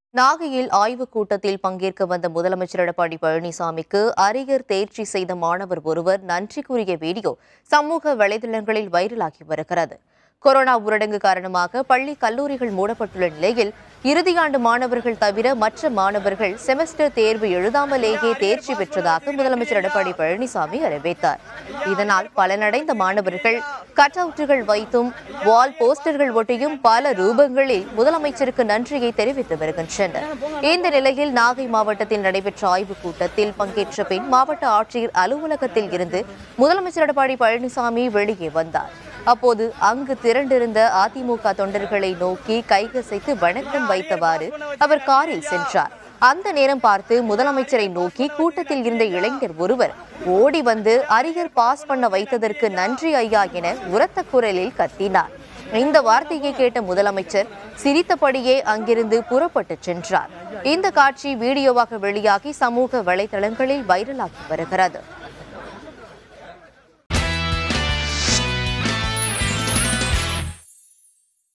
நாகையில் ஆய்வுக் கூட்டத்தில் பங்கேற்க வந்த முதலமைச்சர் எடப்பாடி பழனிசாமிக்கு அரியர் தேர்ச்சி செய்த மாணவர் ஒருவர் நன்றி கூறிய வீடியோ சமூக வலைதளங்களில் வைரலாகி வருகிறது கொரோனா ஊரடங்கு காரணமாக பள்ளி கல்லூரிகள் மூடப்பட்டுள்ள நிலையில் இறுதியாண்டு மாணவர்கள் தவிர மற்ற மாணவர்கள் செமஸ்டர் தேர்வு எழுதாமலேயே தேர்ச்சி பெற்றதாக முதலமைச்சர் எடப்பாடி பழனிசாமி அறிவித்தார் இதனால் பலனடைந்த மாணவர்கள் கட் அவுட்டுகள் வைத்தும் வால் போஸ்டர்கள் ஒட்டியும் பல ரூபங்களில் முதலமைச்சருக்கு நன்றியை தெரிவித்து வருகின்றனர் இந்த நிலையில் நாகை மாவட்டத்தில் நடைபெற்ற ஆய்வுக் கூட்டத்தில் பங்கேற்ற பின் மாவட்ட ஆட்சியர் அலுவலகத்தில் இருந்து முதலமைச்சர் எடப்பாடி பழனிசாமி வெளியே வந்தார் அப்போது அங்கு திரண்டிருந்த அதிமுக தொண்டர்களை நோக்கி கைகசைத்து வணக்கம் வைத்தவாறு அவர் காரில் சென்றார் அந்த நேரம் பார்த்து முதலமைச்சரை நோக்கி கூட்டத்தில் இருந்த இளைஞர் ஒருவர் ஓடி வந்து அரியர் பாஸ் பண்ண வைத்ததற்கு நன்றி ஐயா என உரத்த குரலில் கத்தினார் இந்த வார்த்தையை கேட்ட முதலமைச்சர் சிரித்தபடியே அங்கிருந்து புறப்பட்டு சென்றார் இந்த காட்சி வீடியோவாக வெளியாகி சமூக வலைதளங்களில் வைரலாகி வருகிறது